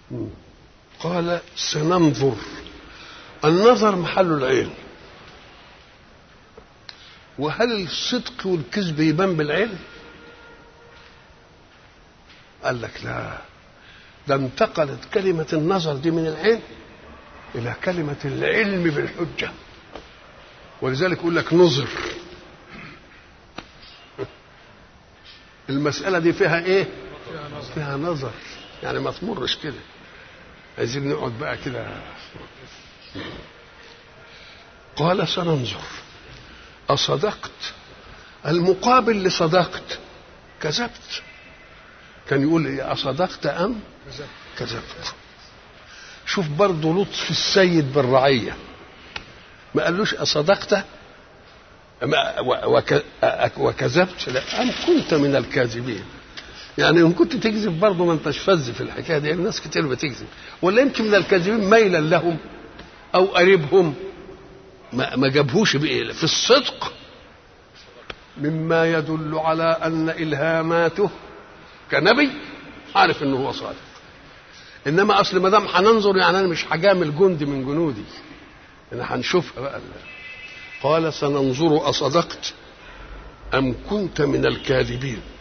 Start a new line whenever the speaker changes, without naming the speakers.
قال سننظر النظر محل العين وهل الصدق والكذب يبان بالعلم قال لك لا ده انتقلت كلمة النظر دي من العين إلى كلمة العلم بالحجة ولذلك يقول لك نظر المسألة دي فيها إيه؟ فيها نظر يعني ما تمرش كده عايزين نقعد بقى كده قال سننظر أصدقت المقابل لصدقت كذبت كان يقول إيه أصدقت أم كذبت شوف برضه لطف السيد بالرعية ما قالوش أصدقت وكذبت لا أم كنت من الكاذبين يعني ان كنت تكذب برضه ما انتش فز في الحكايه دي يعني ناس كتير بتكذب ولا يمكن من الكاذبين ميلا لهم او قريبهم ما, ما جابهوش بايه في الصدق مما يدل على ان الهاماته كنبي عارف انه هو صادق انما اصل ما دام هننظر يعني انا مش هجامل جندي من جنودي انا هنشوفها بقى قال سننظر اصدقت ام كنت من الكاذبين